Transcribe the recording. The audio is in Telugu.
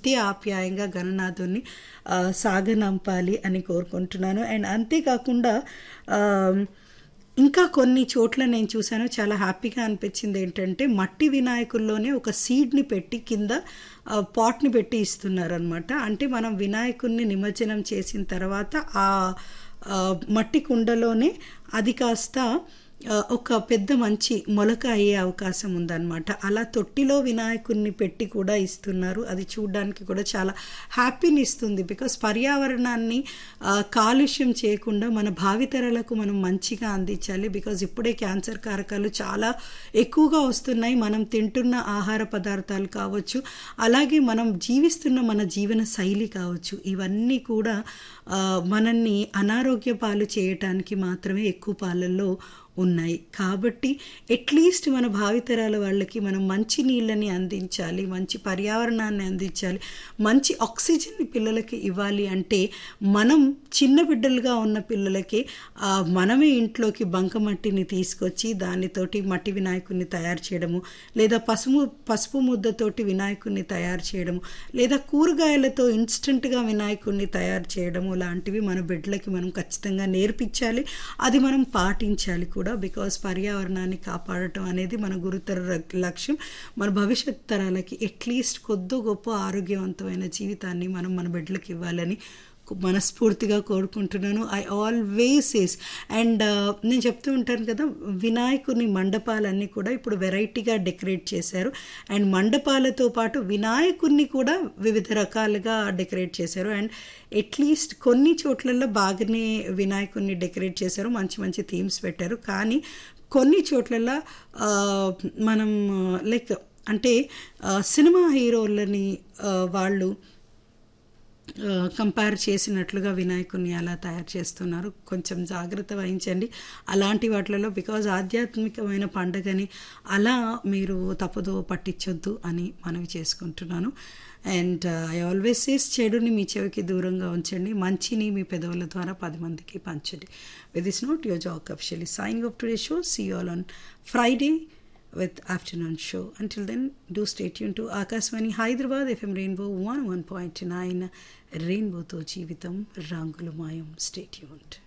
అంతే ఆప్యాయంగా గణనాథుని ఆ, సాగనంపాలి అని కోరుకుంటున్నాను అండ్ అంతేకాకుండా ఆ, ఇంకా కొన్ని చోట్ల నేను చూశాను చాలా హ్యాపీగా అనిపించింది ఏంటంటే మట్టి వినాయకుల్లోనే ఒక సీడ్ని పెట్టి కింద ఆ, పాట్ని పెట్టి ఇస్తున్నారనమాట అంటే మనం వినాయకుడిని నిమజ్జనం చేసిన తర్వాత ఆ ఆ, మట్టి కుండలోనే అది కాస్త ఆ, ఒక పెద్ద మంచి మొలక అయ్యే అవకాశం ఉందన్నమాట అలా తొట్టిలో వినాయకుడిని పెట్టి కూడా ఇస్తున్నారు అది చూడడానికి కూడా చాలా హ్యాపీని ఇస్తుంది బికాస్ పర్యావరణాన్ని ఆ, కాలుష్యం చేయకుండా మన భావితరాలకు మనం మంచిగా అందించాలి బికాజ్ ఇప్పుడే క్యాన్సర్ కారకాలు చాలా ఎక్కువగా వస్తున్నాయి మనం తింటున్న ఆహార పదార్థాలు కావచ్చు అలాగే మనం జీవిస్తున్న మన జీవన శైలి కావచ్చు ఇవన్నీ కూడా ఆ, మనల్ని అనారోగ్య పాలు చేయటానికి మాత్రమే ఎక్కువ పాలల్లో ఉన్నాయి కాబట్టి అట్లీస్ట్ మన భావితరాల వాళ్ళకి మనం మంచి నీళ్ళని అందించాలి మంచి పర్యావరణాన్ని అందించాలి మంచి ఆక్సిజన్ని పిల్లలకి ఇవ్వాలి అంటే మనం చిన్న బిడ్డలుగా ఉన్న పిల్లలకి ఆ, మనమే ఇంట్లోకి బంకమట్టిని తీసుకొచ్చి దానితోటి మట్టి వినాయకుడిని తయారు చేయడము లేదా పసుపు పసుపు ముద్దతోటి వినాయకుడిని తయారు చేయడము లేదా కూరగాయలతో ఇన్స్టెంట్గా వినాయకుడిని తయారు చేయడము లాంటివి మన బిడ్డలకి మనం ఖచ్చితంగా నేర్పించాలి అది మనం పాటించాలి కూడా బికాస్ పర్యావరణాన్ని కాపాడటం అనేది మన గురుతర ర- లక్ష్యం మన భవిష్యత్ తరాలకి అట్లీస్ట్ కొద్దో గొప్ప ఆరోగ్యవంతమైన జీవితాన్ని మనం మన బిడ్డలకి ఇవ్వాలని మనస్ఫూర్తిగా కోరుకుంటున్నాను ఐ ఆల్వేస్ సేస్ అండ్ నేను చెప్తూ ఉంటాను కదా వినాయకుని మండపాలన్నీ కూడా ఇప్పుడు వెరైటీగా డెకరేట్ చేశారు అండ్ మండపాలతో పాటు వినాయకుడిని కూడా వివిధ రకాలుగా డెకరేట్ చేశారు అండ్ అట్లీస్ట్ కొన్ని చోట్లలో బాగానే వినాయకుడిని డెకరేట్ చేశారు మంచి మంచి థీమ్స్ పెట్టారు కానీ కొన్ని చోట్లలో ఆ, మనం లైక్ అంటే ఆ, సినిమా హీరోలని ఆ, వాళ్ళు కంపేర్ చేసినట్లుగా వినాయకుడిని అలా తయారు చేస్తున్నారు కొంచెం జాగ్రత్త వహించండి అలాంటి వాటిలలో బికాజ్ ఆధ్యాత్మికమైన పండగని అలా మీరు తప్పుదో పట్టించొద్దు అని మనవి చేసుకుంటున్నాను అండ్ ఐ ఆల్వేస్ సేస్ చెడుని మీ చెవికి దూరంగా ఉంచండి మంచిని మీ పెదవుల ద్వారా పది మందికి పంచండి with is note your Jack officially signing off today show see all on Friday with afternoon show. Until then, do stay tuned to Akaswani Hyderabad FM Rainbow 101.9 Rainbow to Jeevitam Rangulu Mayam. Stay tuned.